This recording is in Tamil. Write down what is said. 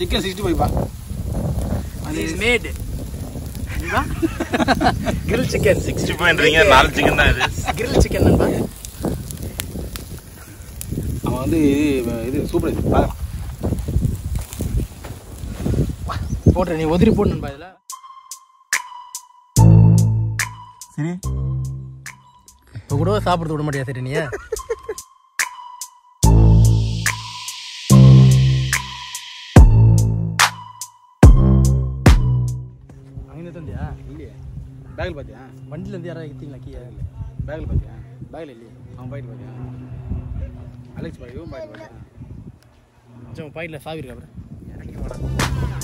சிக்கன் சிக்ஸ்டி ஃபைவ் பா அது is made grill chicken sixty ஃபைவ்ன்றீங்க நாலு சிக்கன் தான் இது கிரில் சிக்கன் நண்பா அவன் வந்து இது இது சூப்பர் இது பார்க்கலாம் போடுற நீ உதிரி போடு நண்பா இதில் சரி இப்போ கூட சாப்பிடுறது விட மாட்டியா சரி நீ அங்கே தந்தியா இல்லையே பேக்கில் பார்த்தியா வண்டியில இருந்து யாராவது எடுத்தீங்களா கீழே பேக்கில் பார்த்தியா பேக்கில் இல்லையே அவன் பாயிட்டு பார்த்தியா அலெக்ஸ் பாய் இவன் பாயிட்டு பார்த்தியா கொஞ்சம் பாயில சாவி இருக்கா அப்புறம்